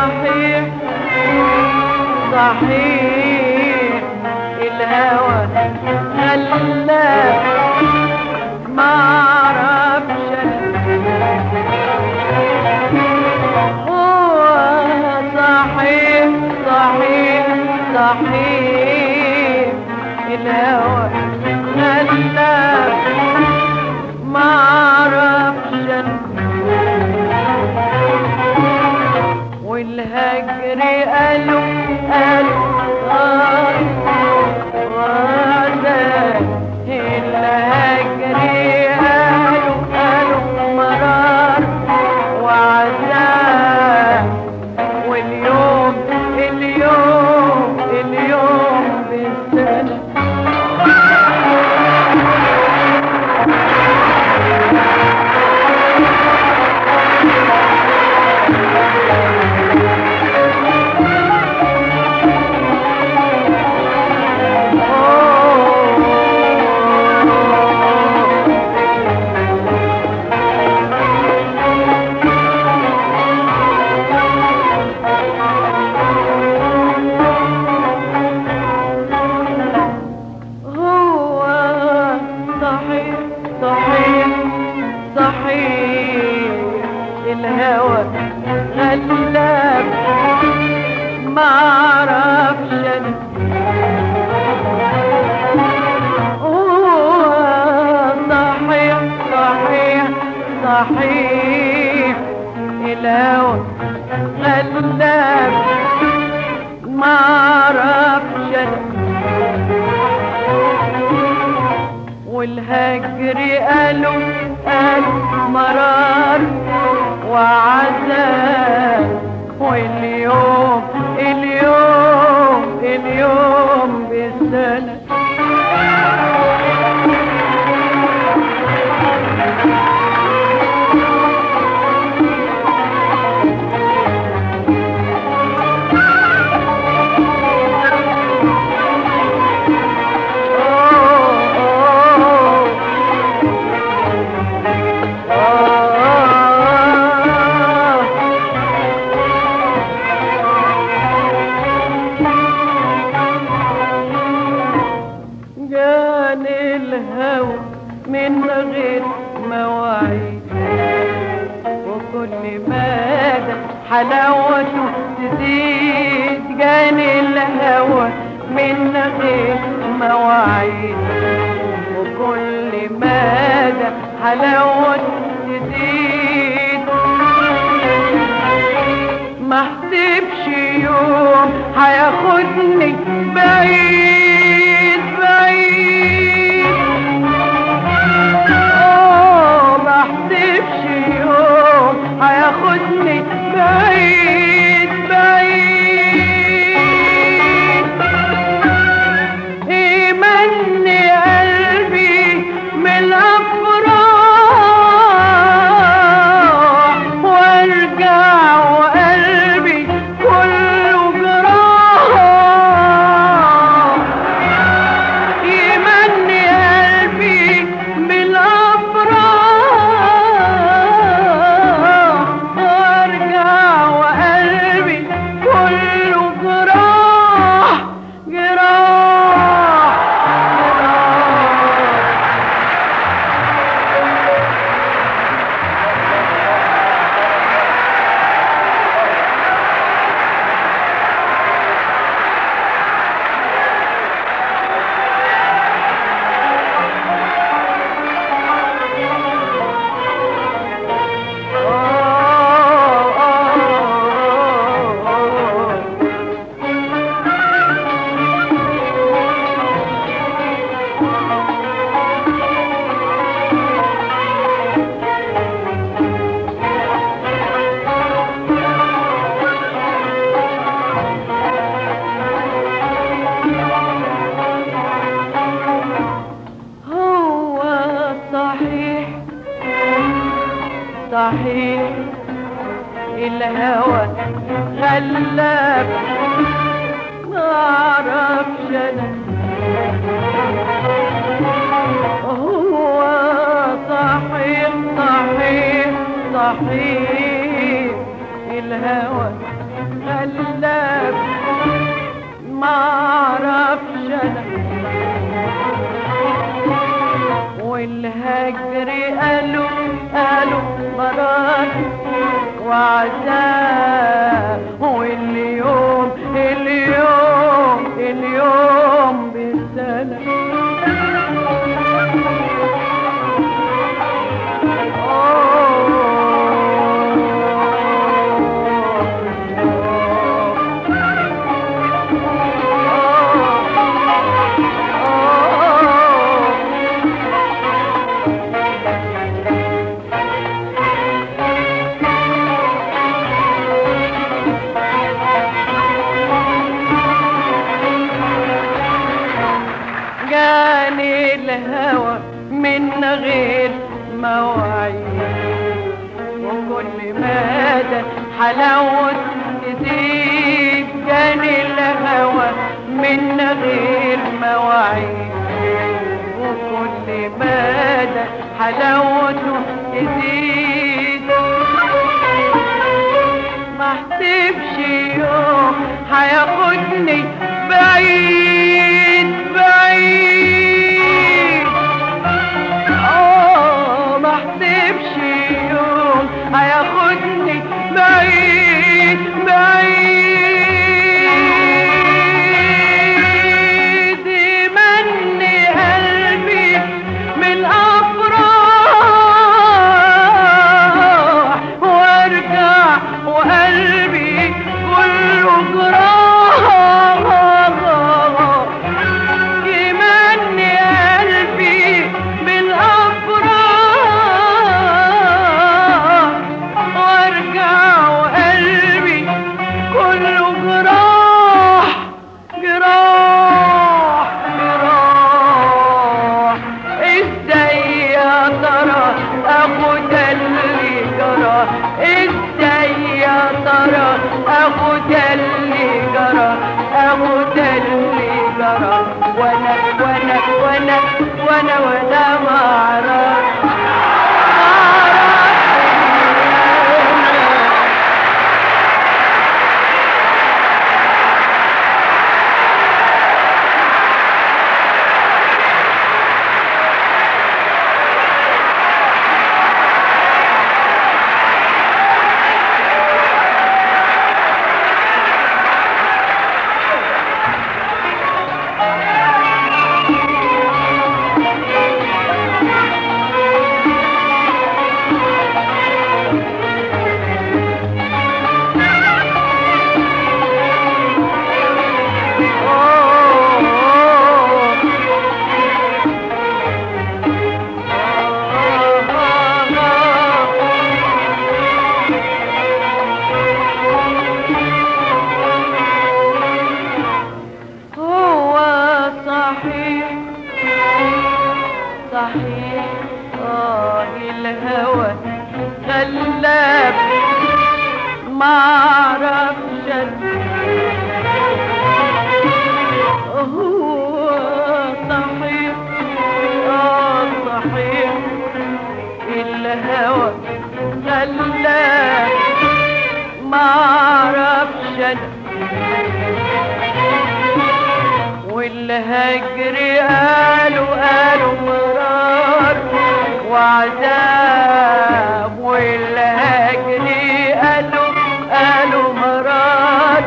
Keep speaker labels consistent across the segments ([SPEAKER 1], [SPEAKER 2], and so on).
[SPEAKER 1] صحيح صحيح الهوى خلاك ما اعرفش هو صحيح صحيح صحيح الهوى خلاك ما اعرفش والهجر قالوا قالوا غار غزال الهجر قالوا قالوا مرار وعذاب واليوم اليوم اليوم بالسنة هو صحيح صحيح صحيح الهوى غلاب ما اعرفش انا هو صحيح صحيح صحيح الهوى غلاب ما اعرفش انا والهجر قالوا قالوا مرار وعذاب واليوم اليوم اليوم بالسنة جاني الهوى من غير مواعيد وكل مدى حلاوته تزيد جاني الهوى من غير مواعيد وكل مدى حلاوته تزيد ما احسبش يوم هياخدني بعيد بعيد اه ما احسبش يوم هياخدني بعيد بعيد يمني قلبي من الافراح وارجع وقلبي كله جراح يمني قلبي بالافراح وارجع وقلبي كله جراح جراح جراح هو صحيح صحيح الهوى غلاب ما اعرفش انا هو صحيح صحيح صحيح الهوى غلاب معرفش انا والهجر قالوا قالوا مرار وعذاب واليوم اليوم اليوم بالسنة جاني الهوى من غير مواعيد وكل مدى حلاوة تزيد جاني الهوى من غير مواعيد وكل مدى حلاوته تزيد ما احسبش يوم هياخدني بعيد بعيد اه ما احسبش يوم هياخدني بعيد بعيد يمني قلبي من افراح وارجع وقلبي كله جراح يمني قلبي بالأفراح وارجع وقلبي كله جراح جراح جراح ازاي يا ترى اخد اللي جرى ازاي يا ترى اخد اللي جرى اخد اللي جرى وانا وانا وانا وانا وانا ما اعرف هو صحيح صحيح اه الهوى غلاب ما اعرفش هو صحيح اه صحيح الهوى غلاب ما اعرفش انا والهجر قالوا قالوا مرار وعذاب والهجر قالوا قالوا مرار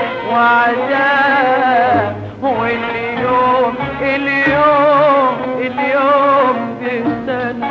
[SPEAKER 1] وعذاب واليوم اليوم اليوم بالسنة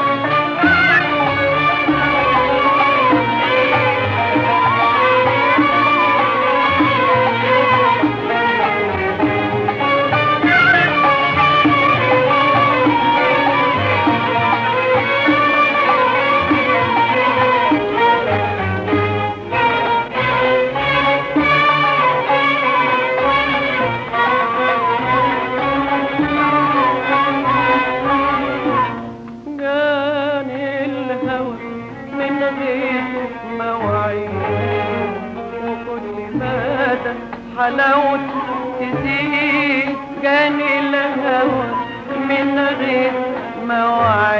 [SPEAKER 1] جاني الهوى من غير مواعيد وكل مدى حلاوة تزيد جاني الهوى من غير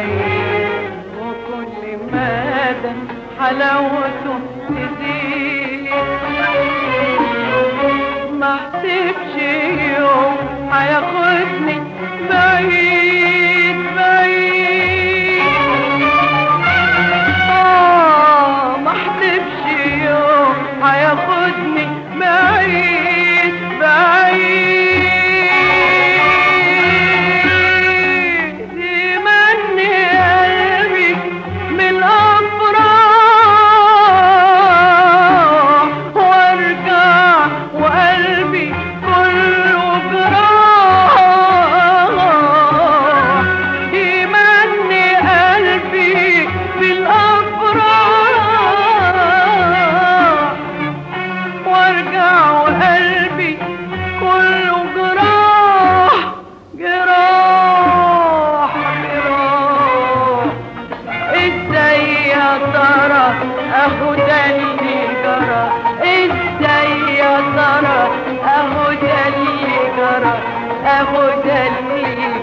[SPEAKER 1] مواعيد وكل مدى حلاوته تزيد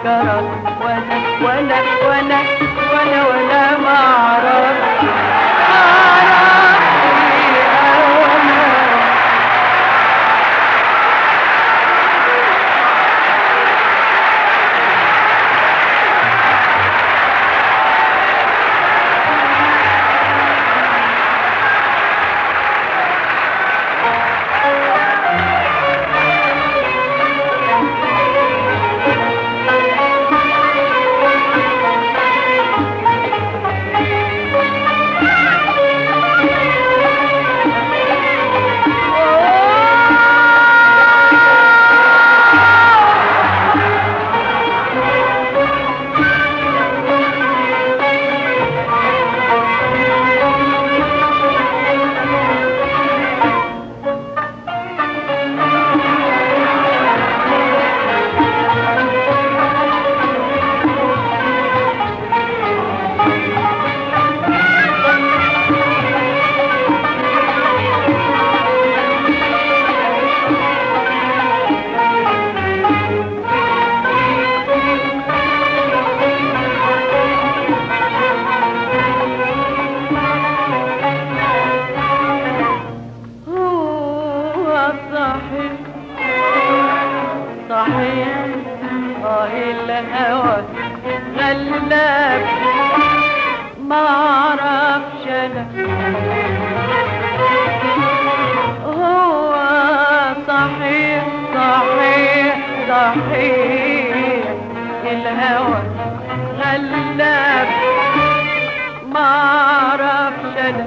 [SPEAKER 1] جرى وانا وانا وانا وانا وانا ما اعرف اعرف ايه انا هو صحيح صحيح اه الهوى غلاب ما اعرفش انا هو صحيح صحيح صحيح الهوى غلاب ما اعرفش انا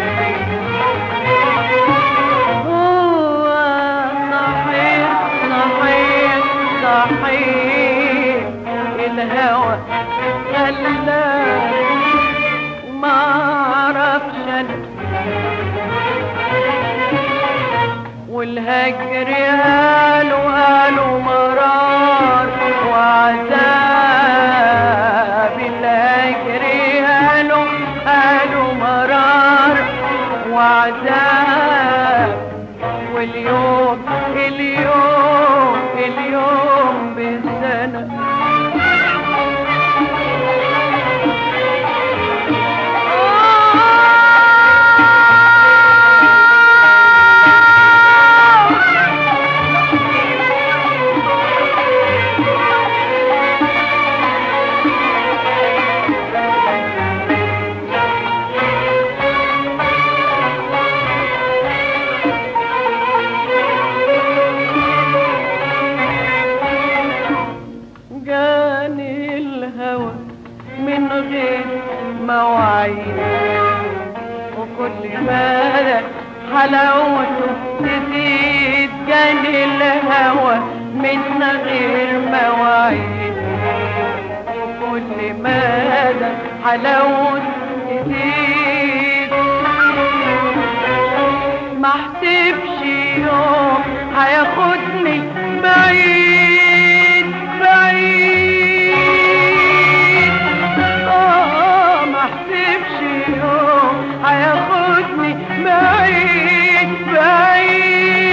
[SPEAKER 1] هو صحيح صحيح صحيح الهوى غلاب وما اعرفش انا والهجر قالوا قالوا مرار وعذاب الهجر قالوا قالوا مرار وعذاب واليوم اليوم اليوم بالسنة جاني الهوى من غير مواعيد وكل ما حلاوته تزيد جاني الهوى من غير مواعيد وكل مدى حلاوته تزيد ما احسبش يوم هياخدني بعيد بعيد اه ما احسبش يوم هياخدني بعيد بعيد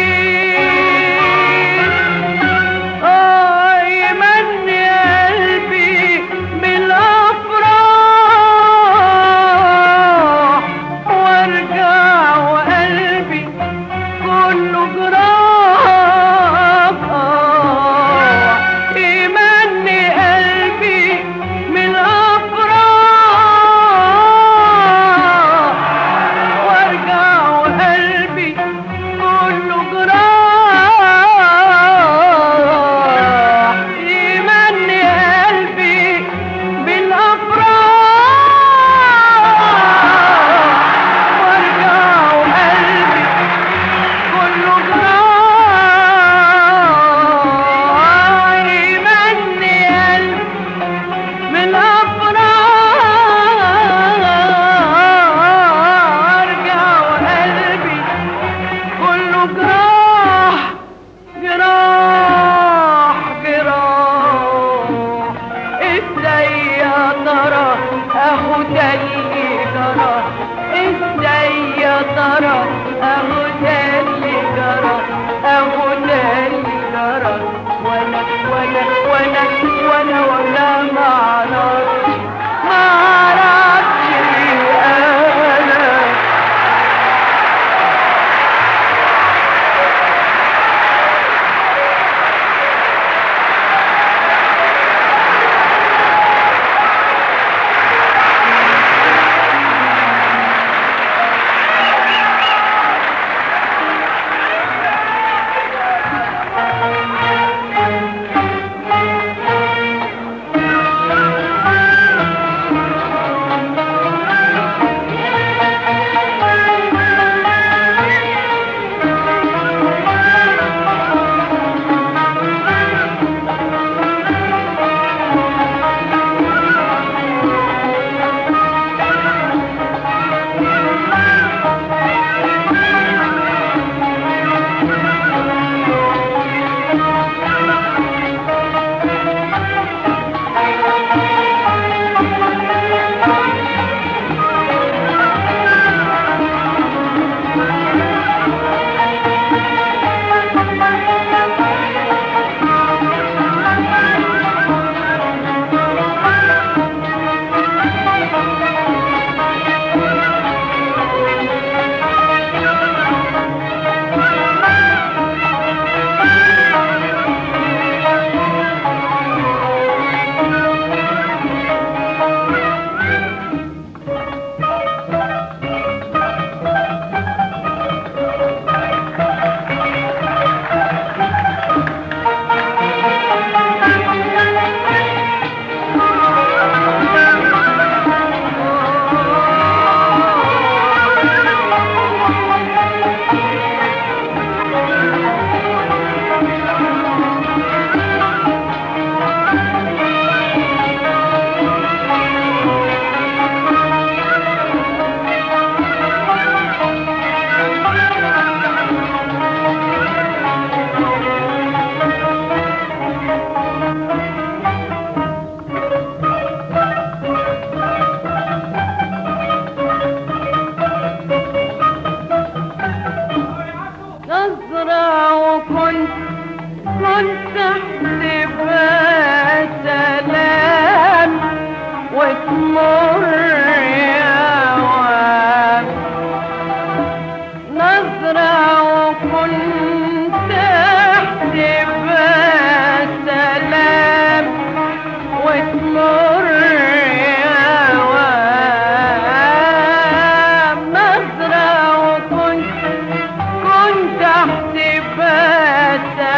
[SPEAKER 1] اه يمني قلبي بالافراح وارجع وقلبي كله جراح يمني قلبي من الافراح وارجع وقلبي كله جراح يمني قلبي بالافراح وارجع وقلبي كله جراح يمني قلبي من الافراح ارجع وقلبي كله جراح جراح جراح ازاي يا ترى اهو ده اللي جرى ازاي يا ترى اهو ده اللي جرى اهو ده اللي جرى وانا وانا وانا وانا وانا كنت احسبها سلام وتمر اوام نظرة وكنت احسبها سلام وتمر اوام نظرة وكنت كنت احسبها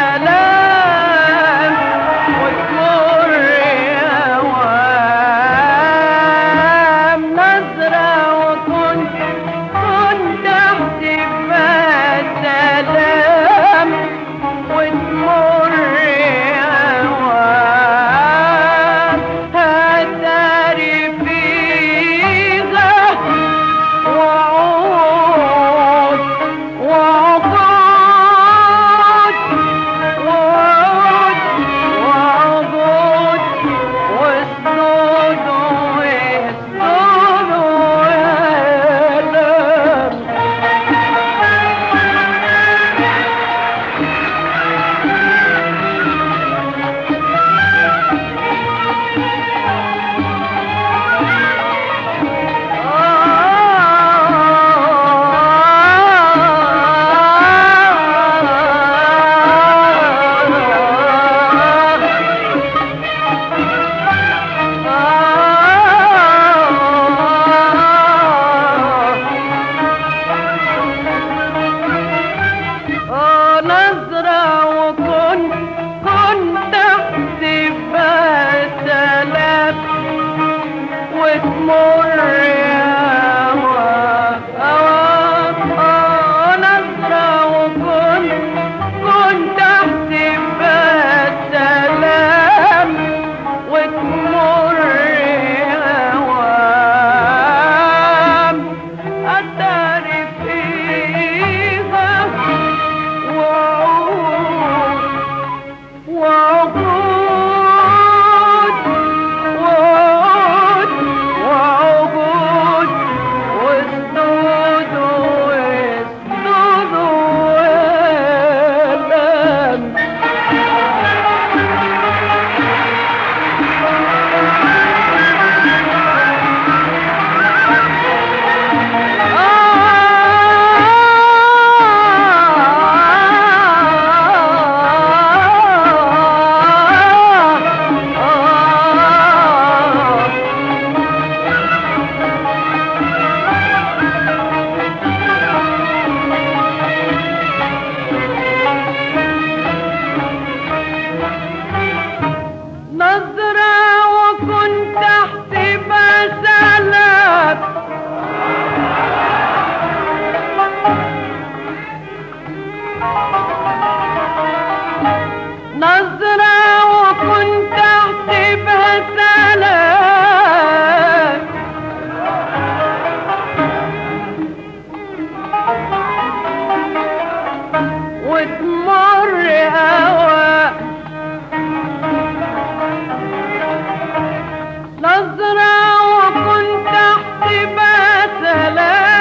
[SPEAKER 1] سلام وتمر اوام نظرة وكنت كنت احسبها سلام وتمر اوام هتاري فيها وعود وعقود وعود وعقود واسنود واسنود وألم نظرة وكنت كنت احسبها سلام وتمر هوا هوا نظرة وكنت كنت احسبها سلام وتمر هوام أتاري فيها وعود وعقود وعود وعقود واسدود واسدود وألم نظرة وكنت احسبها سلام نظرة وكنت احسبها سلام وتمر هوا نظرة وكنت احسبها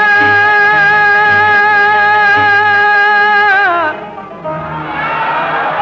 [SPEAKER 1] سلام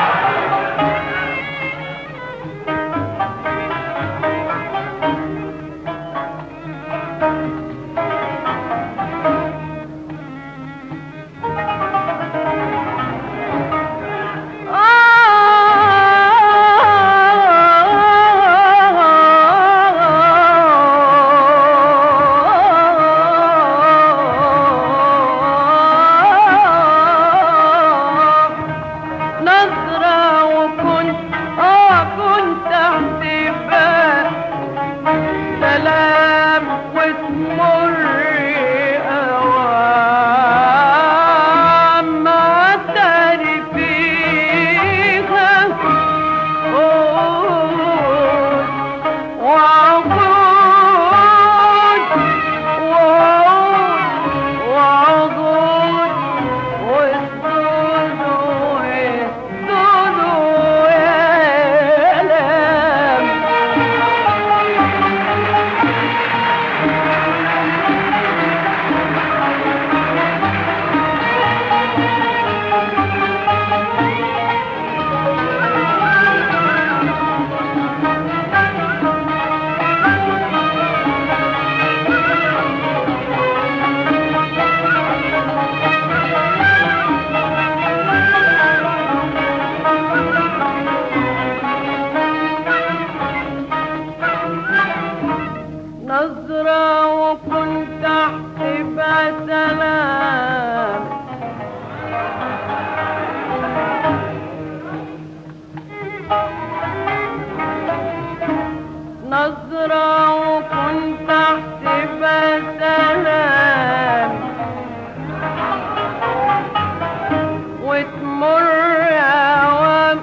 [SPEAKER 1] وتمر أوام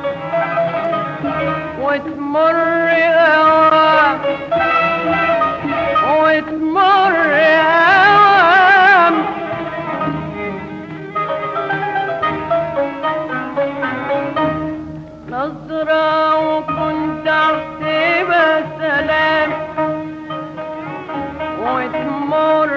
[SPEAKER 1] وتمر أوام وتمر أوام نظرة وكنت أحسبها سلام وتمر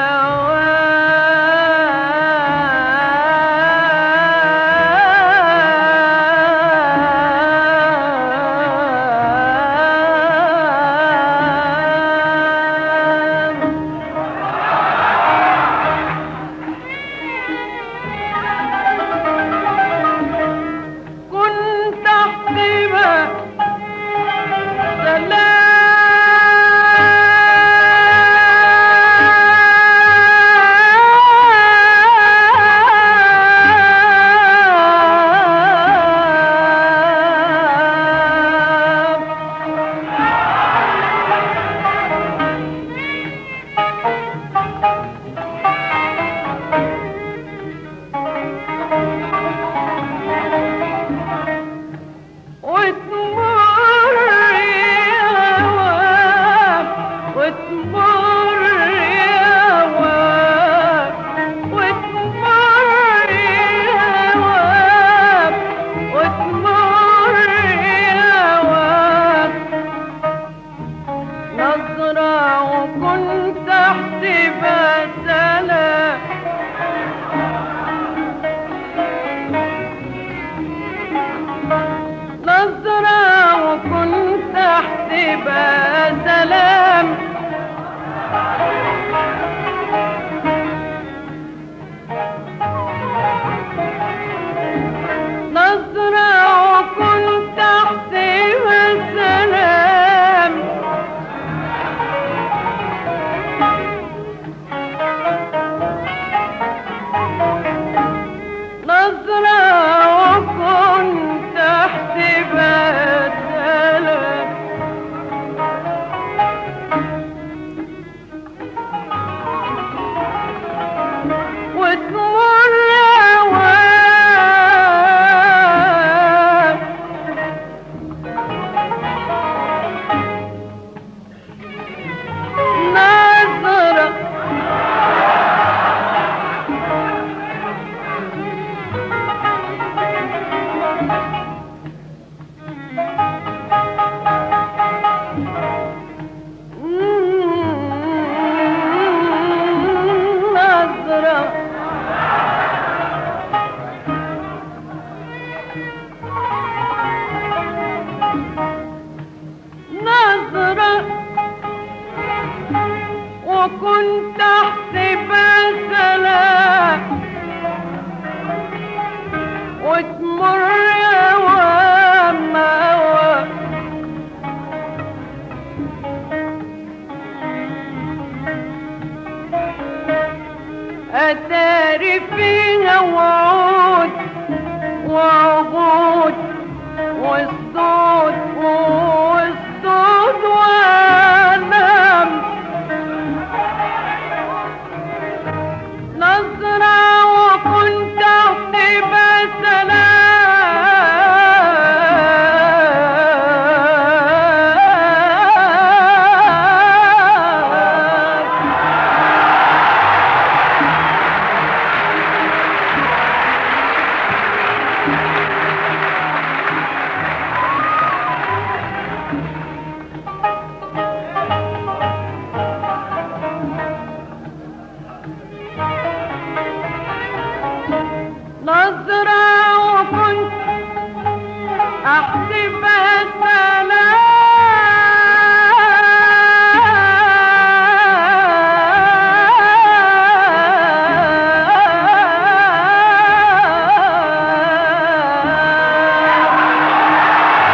[SPEAKER 1] أوام كنت احسبها سلام وتمر أوام وتمر أوام وتمر أوام وتمر أوام نظرة وكنت أحسبها سلام نظرة وكنت أحسبها سلام نظرة وكنت أحسبها سلام نظرة وكنت أحسبها سلام وتمر أوام نظرة نظرة نظرة وكنت احسبها سلام وتمر أوام أوام أتاري فيها وعود وعهود والصوت والصوت وأنام نظرة وكنت أحسبها سلام نظرة وكنت أحسبها سلام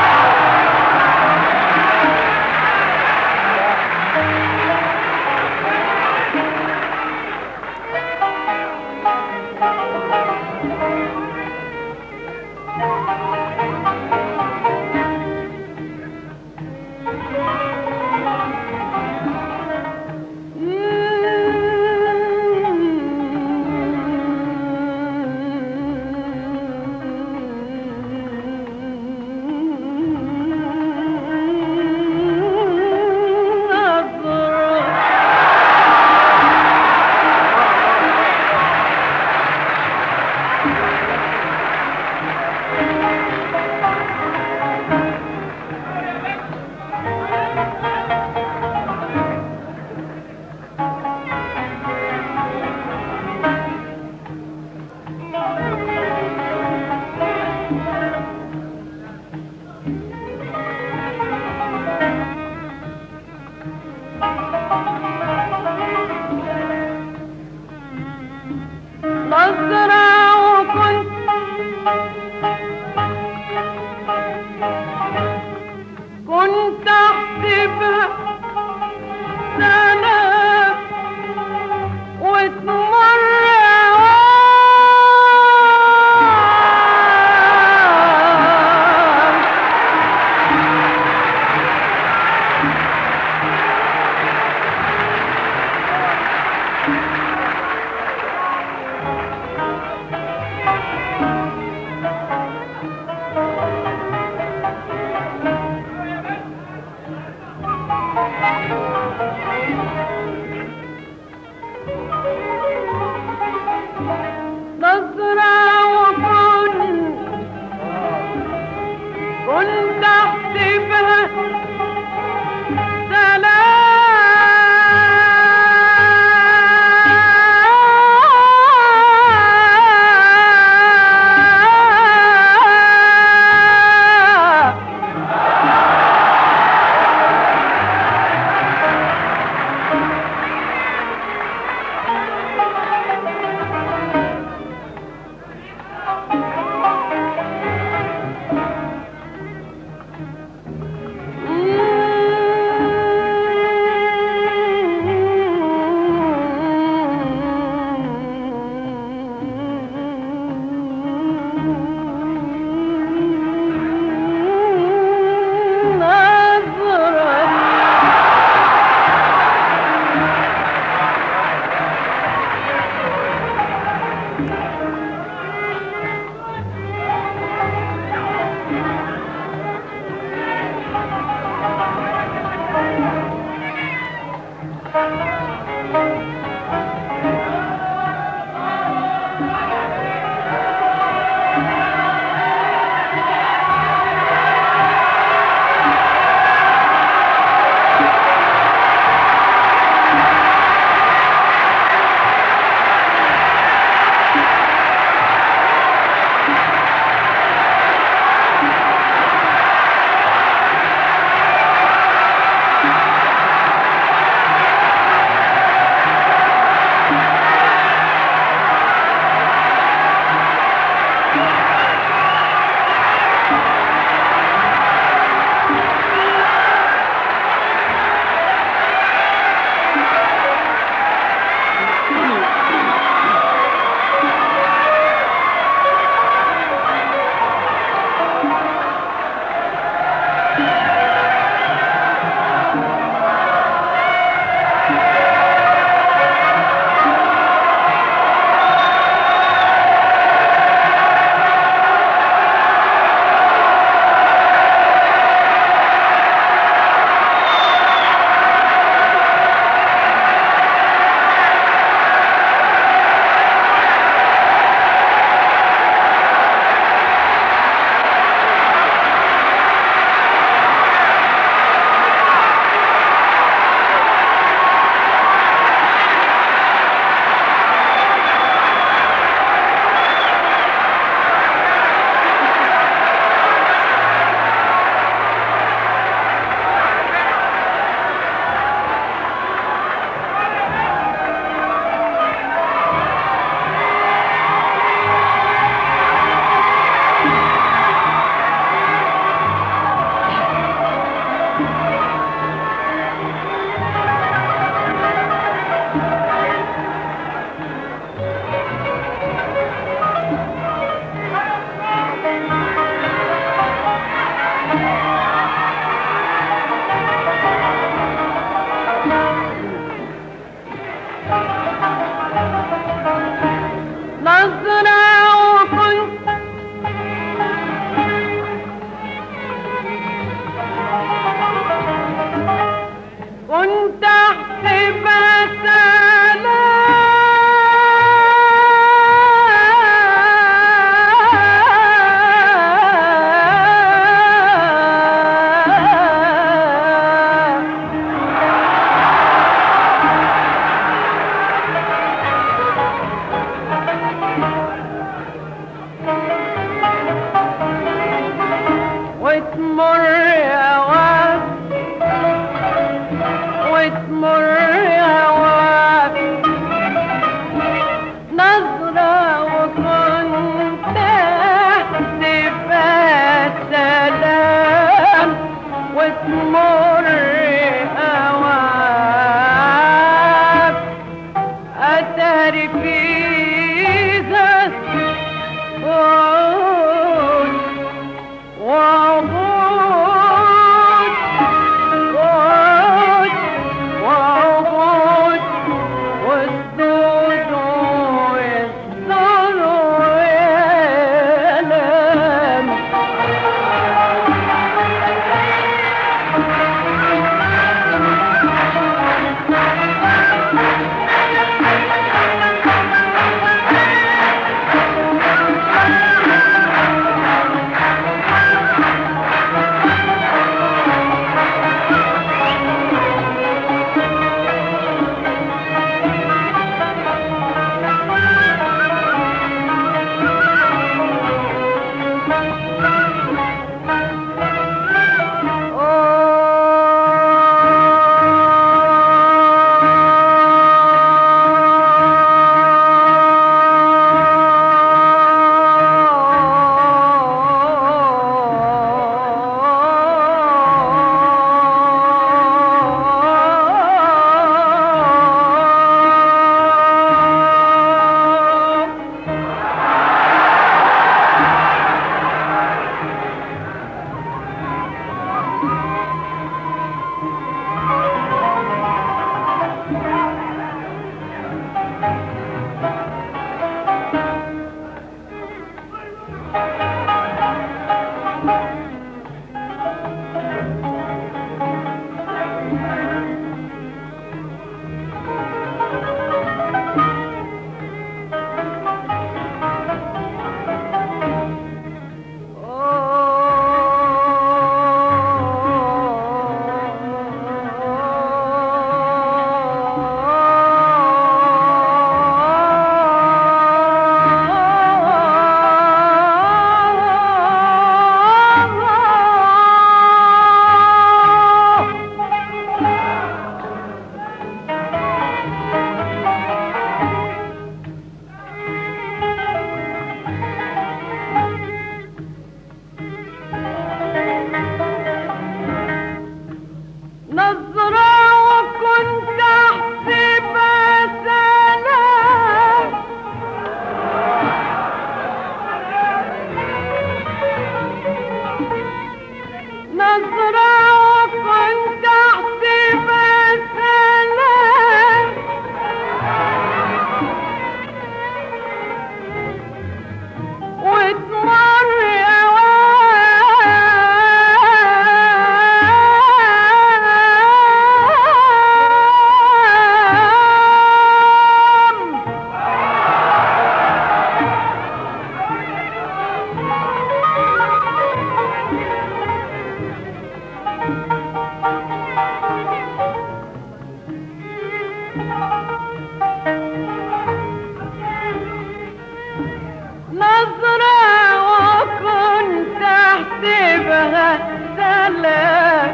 [SPEAKER 1] كلها سلام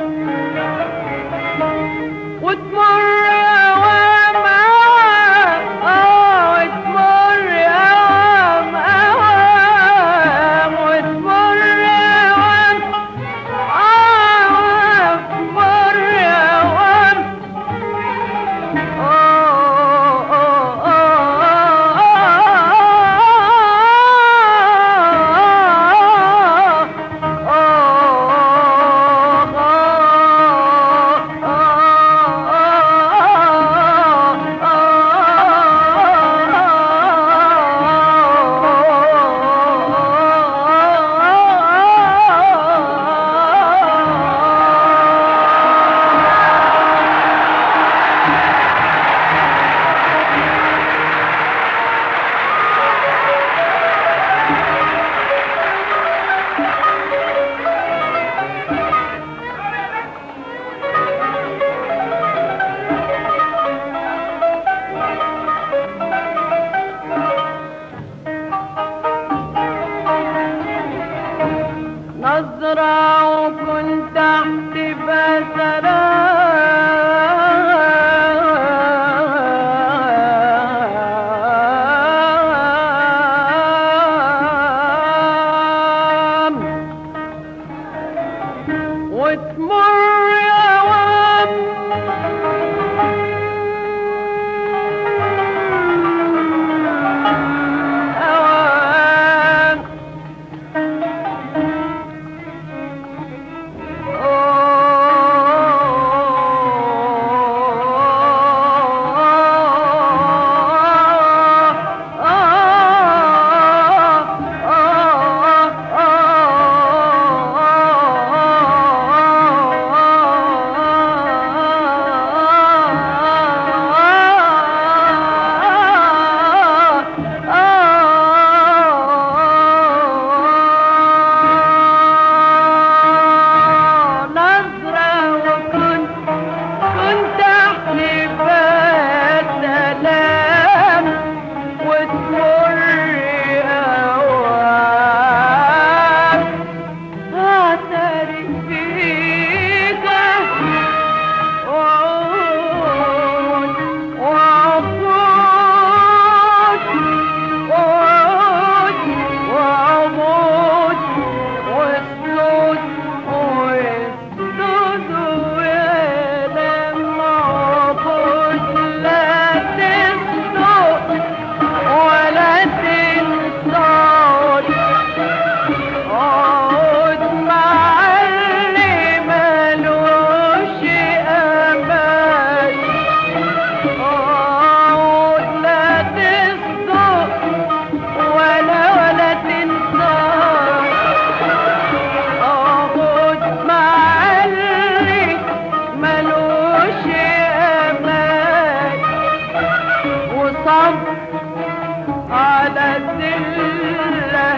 [SPEAKER 1] وتمر أوام أوام آه وتمر أوام أوام وتمر أوام أوام تمر أوام نظرة وكنت تحت بسلام وتمر أوام أوام نظرة وكنت كنت أحلف السلام وتمر أوام أعترف فيك وعود وعقود وعود وعمود واسلوب واسلوب ولما عبود لا تسلوب ولا تنصاد عود معلم ملوش أمان عود لا تصدق ولا ولا تنصاد عود معلم ملوش أمان وصبر على الذلة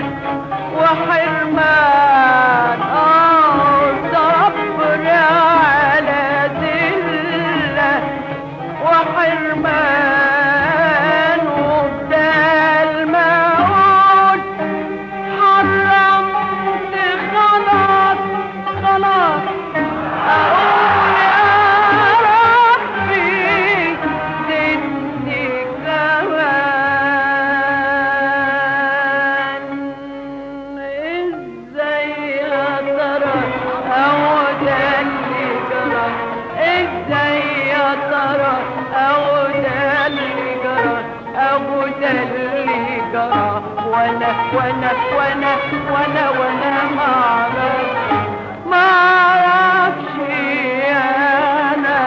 [SPEAKER 1] وحرمان آه صبر على ذلة وحرمان وبدال ما أقول حرمت خلاص خلاص أقول يا ربي زدني كمان ازاي يا ترى هو ده اللي جرى ازاي يا ترى هو ده اللي جرى هو ده اللي جرى وانا وانا وانا وانا وانا ما اعرف ما اعرفش انا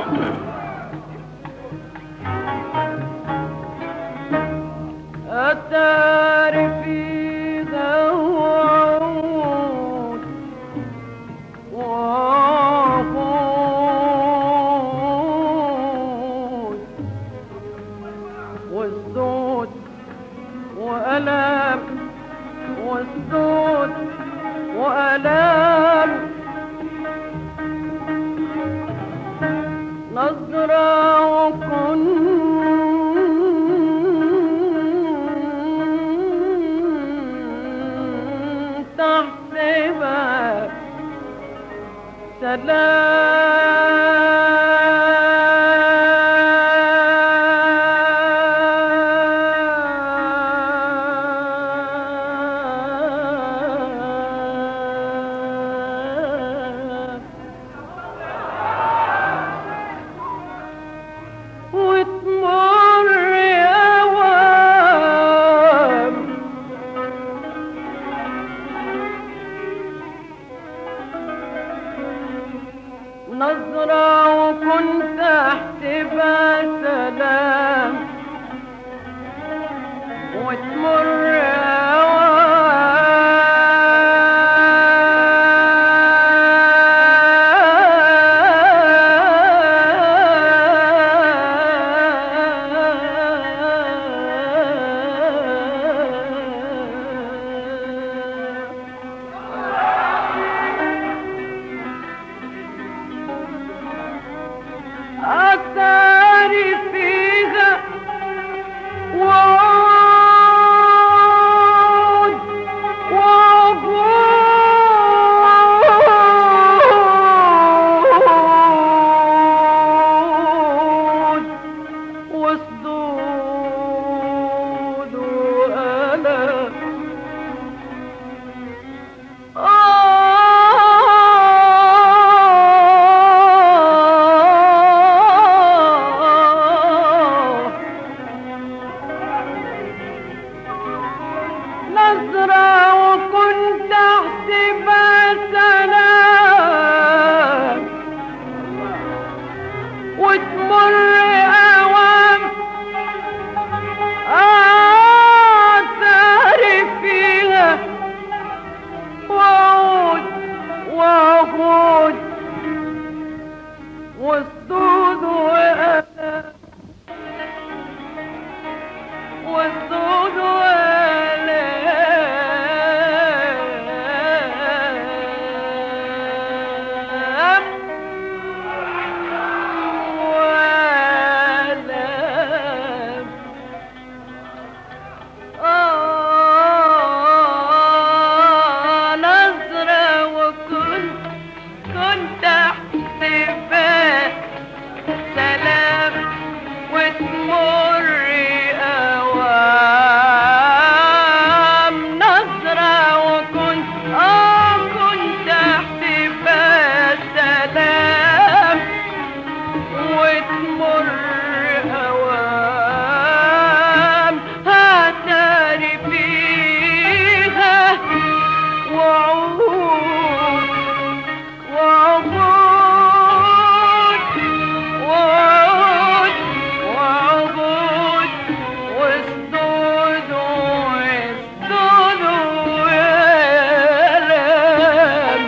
[SPEAKER 1] أتاري في ذوعود وعقود والزود وألام والزود وألام نظرة وكنت تحسبها سلام وتمر أوام نظرة وكنت أحسبها سلام وتمر أوام أثاري فيها وعود وعقود وصدود وألم نظرة وكنت أحسبها سلام وتمر أوام آثاري فيها وعود وعقود والصدود وألم والصدود وألم وألم آه نظرة وكنت كنت أحسبها سلام وتمر أوام نظرة وكنت آه كنت أحسبها سلام وتمر أوام هتاري فيها وعود وعبود وعود وعبود واسدود واسدود ويلم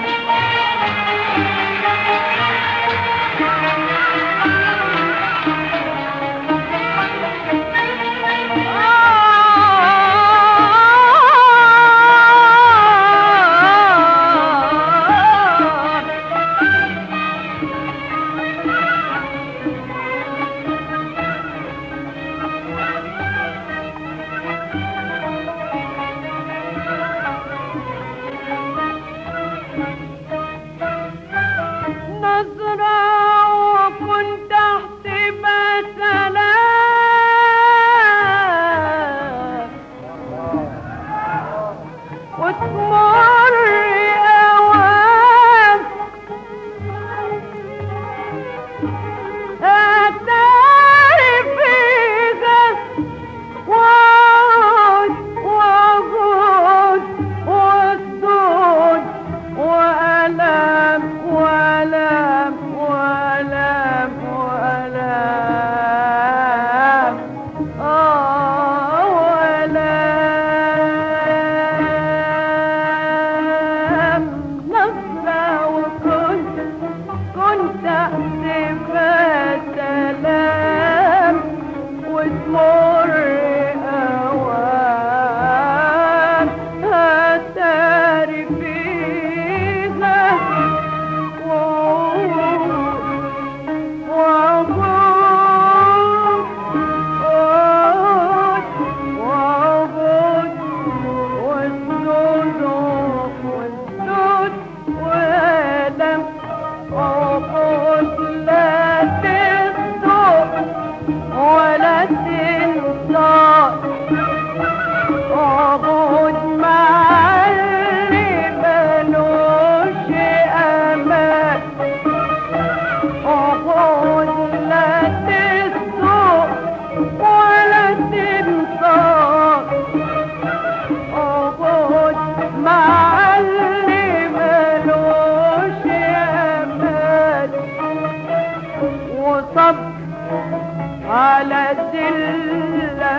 [SPEAKER 1] صبر على ذلة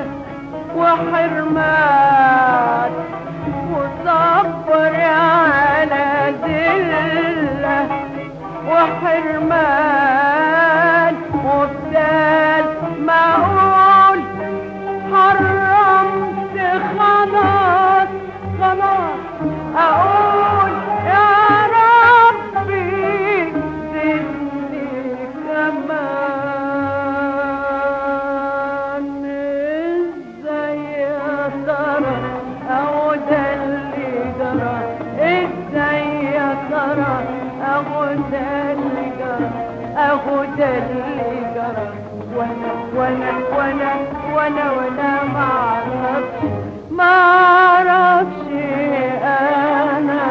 [SPEAKER 1] وحرمان وصبر على ذلة وحرمان وبدال ما اقول حرمت خلاص خلاص اقول يا ربي زدني كمان ازاي يا ترى اهو ده اللي جرى ازاي يا ترى اهو ده اللي جرى اهو ده اللي جرى وانا وانا وانا وانا وانا ما اعرفش ما اعرفش انا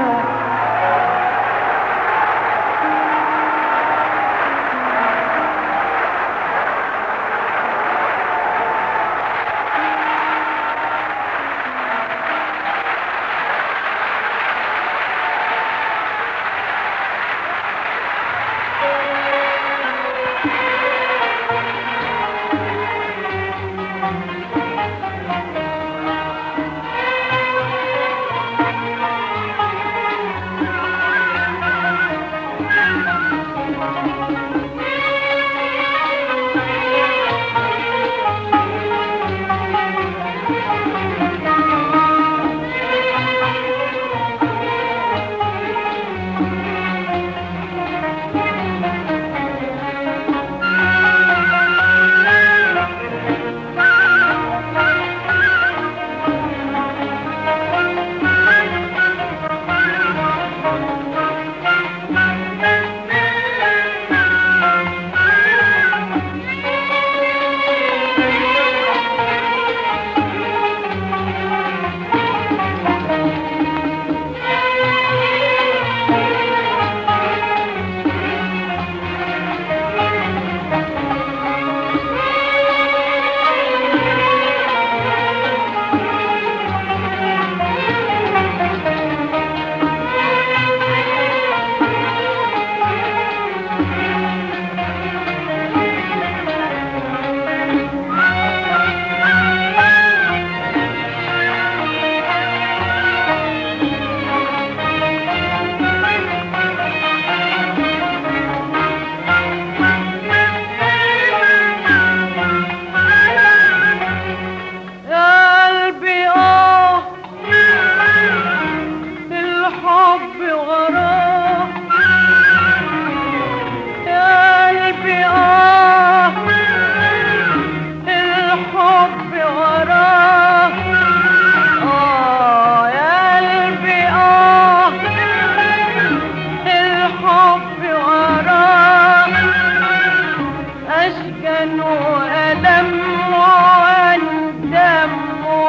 [SPEAKER 1] يا قلبي اه الحب وراه يا قلبي اه الحب وراه اه يا قلبي اه الحب وراه أشكن وألم وأندم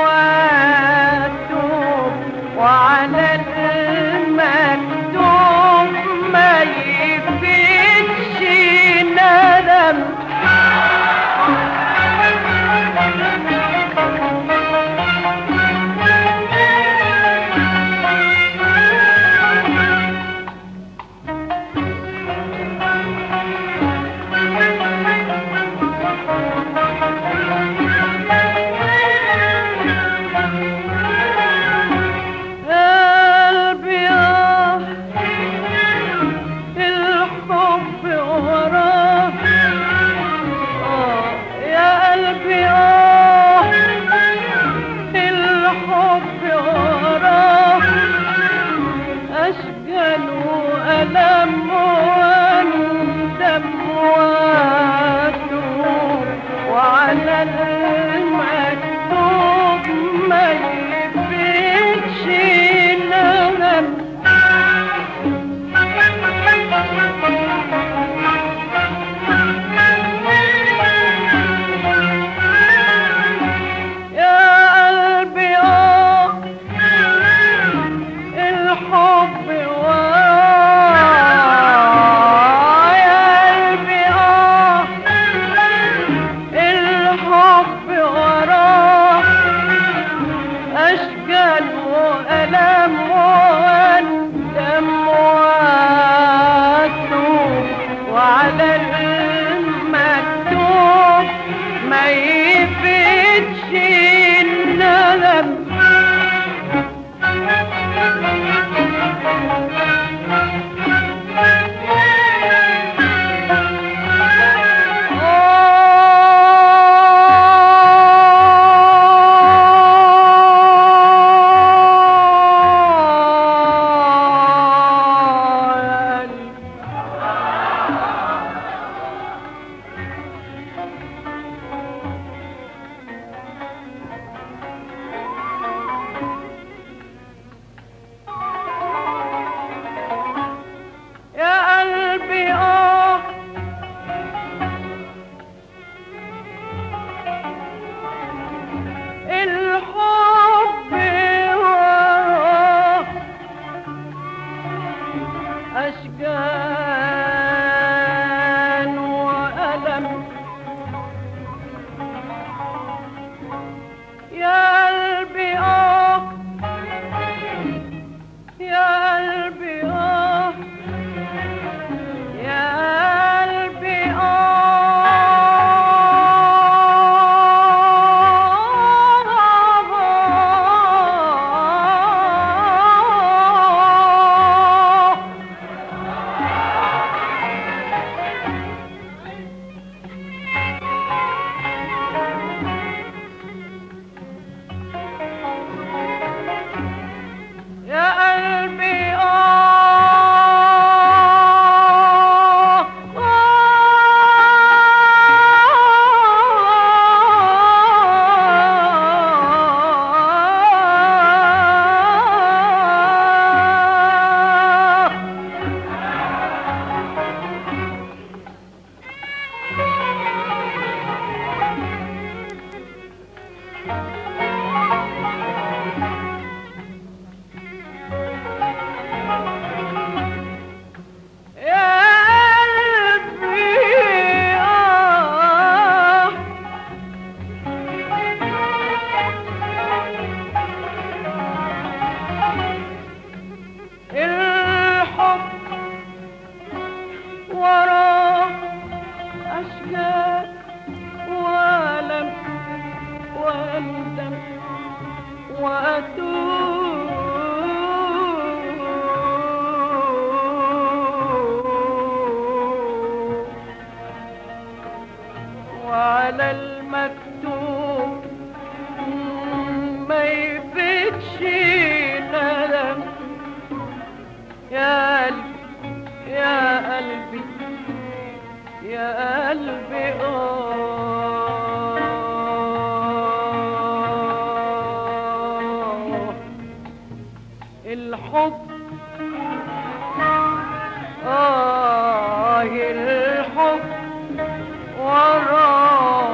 [SPEAKER 1] وأتوب وعلى المكتوب ما يفيدش ندم وأتوب وعلى المكتوب ما يفتش ندم يا قلبي يا قلبي يا قلبي آه الحب آه الحب وراه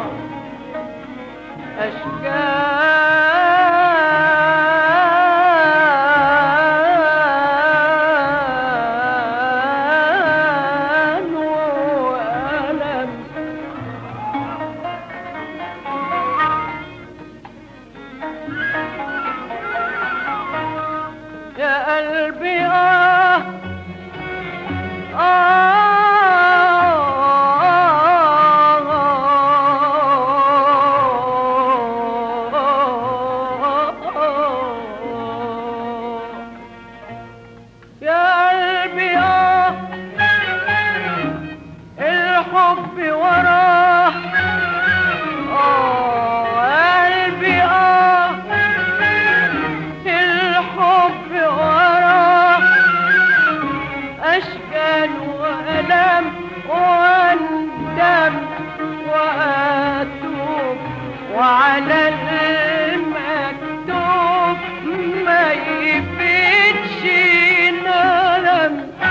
[SPEAKER 1] أشكال وألم يا قلبي آه يا قلبي آه الحب وراه آه قلبي آه الحب وراه أشكال وألم وأندم وأتوب وعلى المكتوب ما يفتش ندم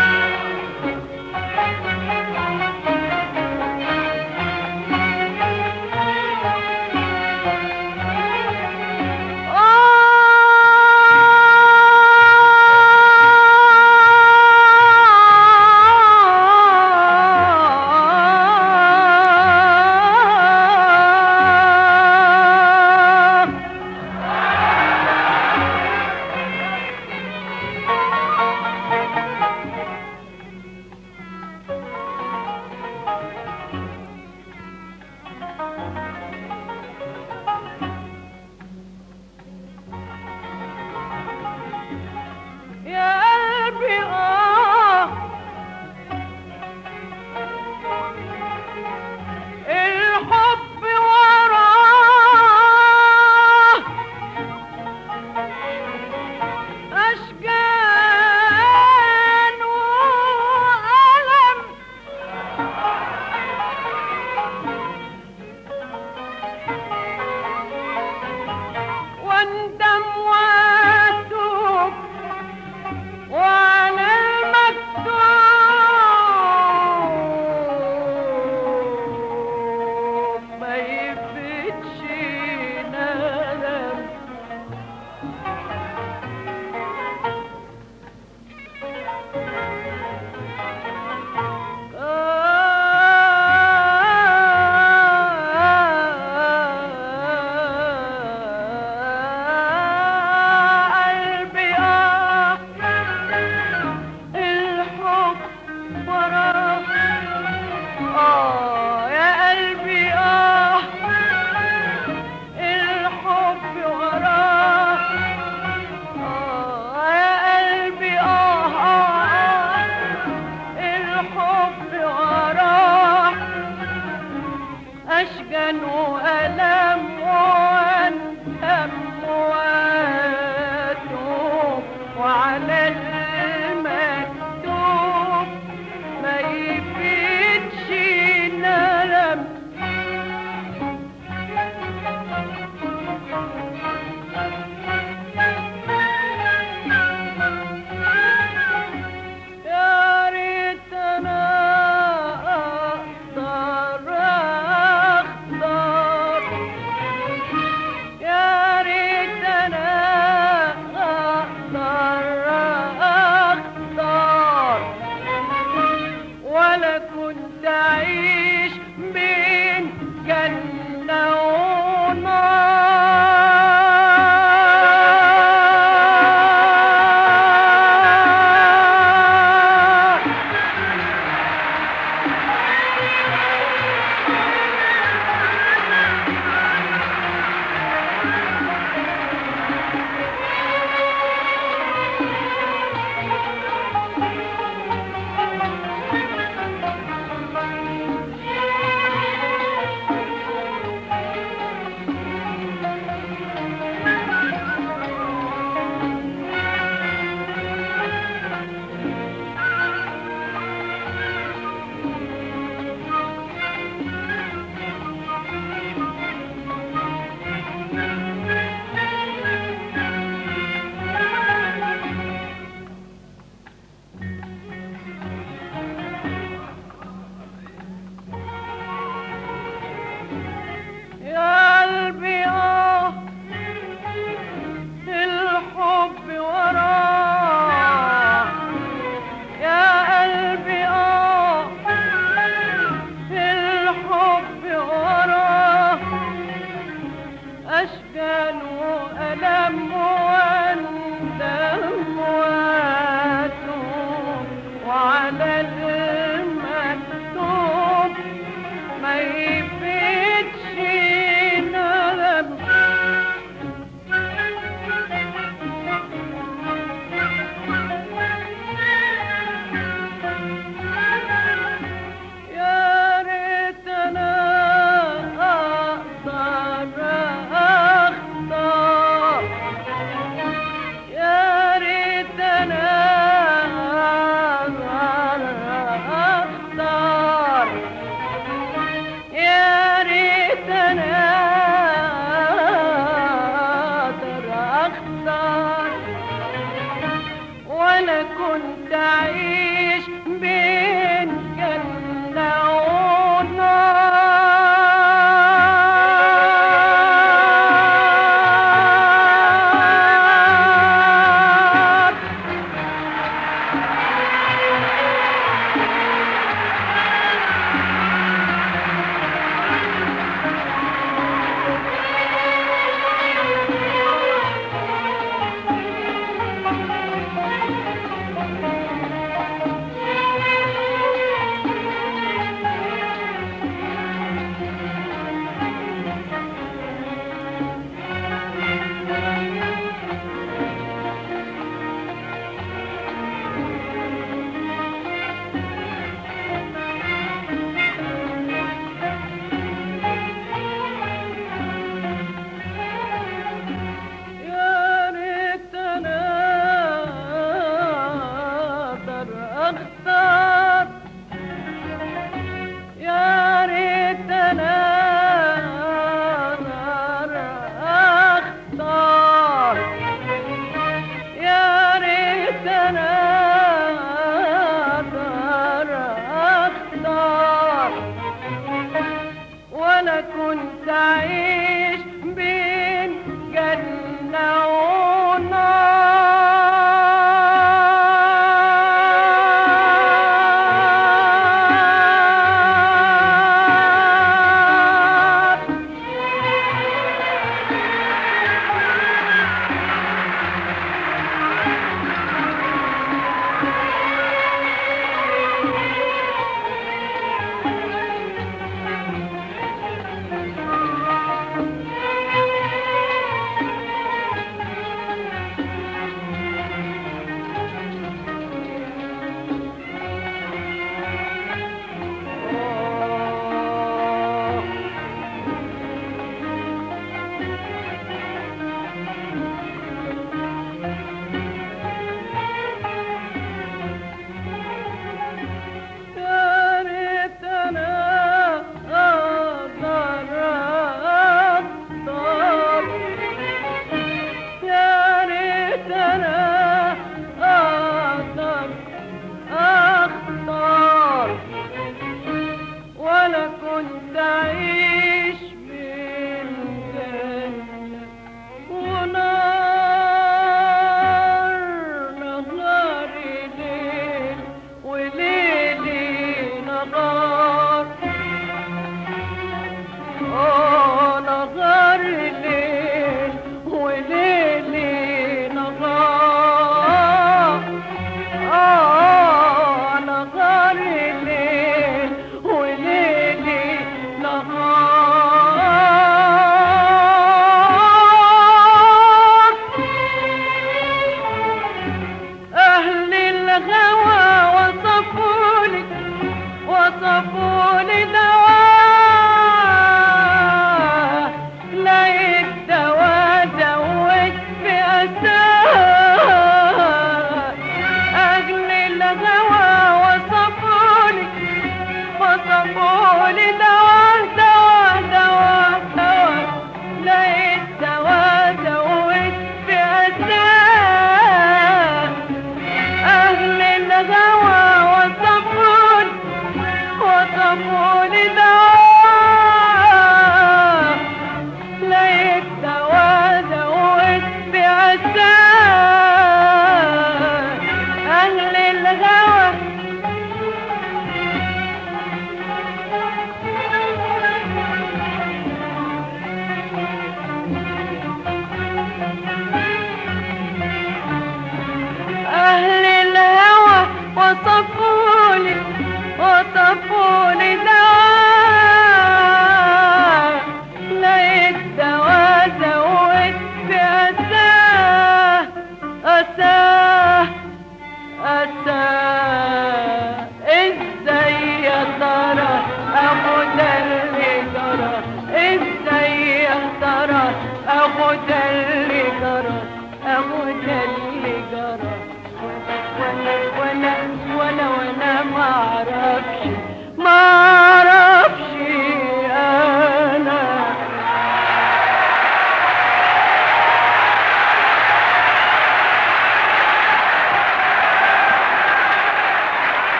[SPEAKER 1] يا قلبي آه الحب وراه أشجان وألم واندم واتوب وعلى المكتوب ما يفتش ندم قلبي آه الحب وراه آه يا قلبي آه الحب وراه آه يا قلبي آه آه الحب وراه أشجن وألم وأندم وأتوب وعلى المكتوب ما يفتش ندم يا ريت انا اقدر اختار ولا كنت أعيش بين جنة ونار يا ريت انا اقدر اختار يا ريت انا اقدر اختار ولا كنت اعيش